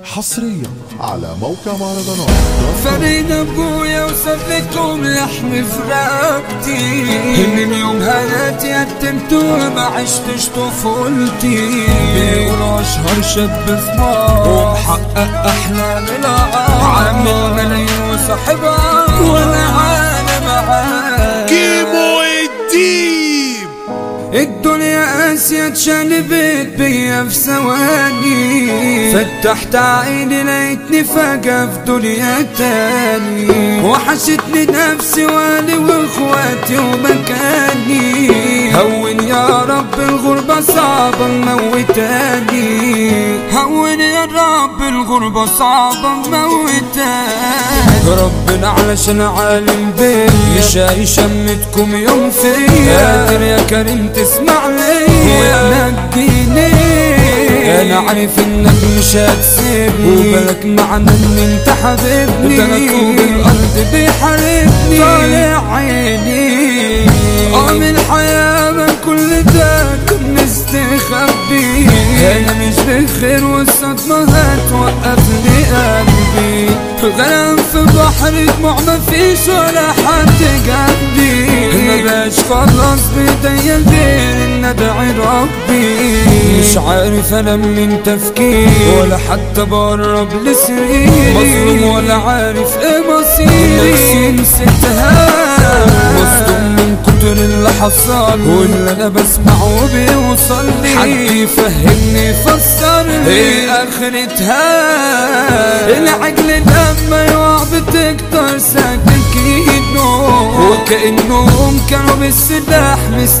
حصريا على موقع مهرجانات فريد ابويا وسبتكم لحم في رقبتي من يوم هنات يتمت وما عشتش طفولتي بيقولوا اشهر شاب في مصر ومحقق احلام العار عامل ملايين وصاحبها وانا عانى معاه كيمو الديب الدنيا قاسية اتشقلبت بيا في ثواني فتحت عيني لقيتني فجأة في دنيا تاني وحشتني نفسي والي واخواتي ومكاني هون يا رب الغربة صعبة موتاني هون يا رب الغربة صعبة موتاني ربنا علشان عالم بيا مش هيشمتكم يوم فيا قادر يا كريم تسمع ليا ونجيني انا عارف انك مش هتسيبني وبالك معنى ان انت حبيبني ده انا طوب الارض بيحاربني طالع عيني اه من الحياة من كل ده كنت مستخبي انا مش بخير والصدمة هتوقف لي قلبي غرام في بحر دموع مفيش ولا حد جنبي ما بقاش خلاص بايديا غير ان ادعي ربي مش عارف انا من تفكيري ولا حتى بقرب لسريري مظلوم ولا عارف ايه مصيري نفسي نسيتها مصدوم من كتر اللي حصل واللي انا بسمعه بيوصل لي حد يفهمني يفسر لي ايه اخرتها العجل لما يقع بتكتر سكاكينه وكأنهم كانوا بالسلاح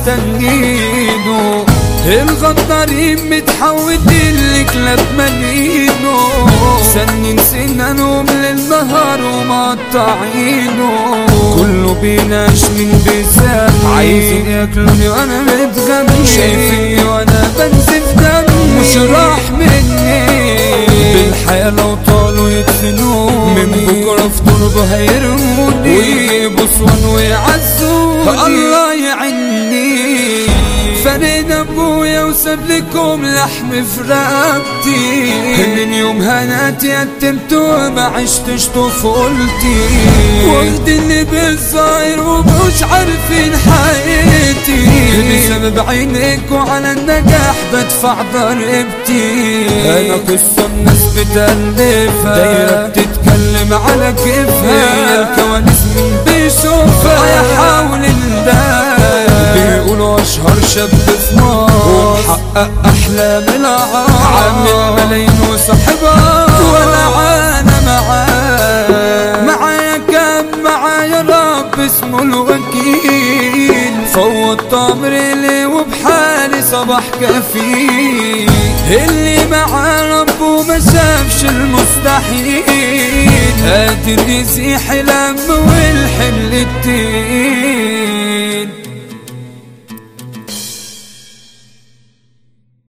مستنينه الغدارين متحودين لكلاب ملينه سنين سنانهم للنهار ومقطعينه كله بيناش من بيسان عايزين ياكلوني وانا متغني شايفيني وانا بنزف دم مش راح مني بالحياة لو طالوا يدفنوني من بكرة في تربة هيرموني ويجيبوا صون ويعزوني الله يعني فريد ابويا وساب لكم لحم في رقبتي من يوم هنات يتمت وما عشتش طفولتي واخديني بالظاهر ومش عارفين حياتي بسبب عينيك وعلى النجاح بدفع ضريبتي انا قصة الناس بتألفها دايرة بتتكلم على كيفها هي الكواليس مين بيشوفها يحاول النداء بيقولوا اشهر شاب في مصر ومحقق احلام العار عامل ملايين وصاحبها وانا عانى معاه معايا كام معايا رب اسمه الوكيل فوت امري لي وبحالي صباح كفيل اللي مع ربه ما شافش المستحيل قادر يزيح الهم والحمل التقيل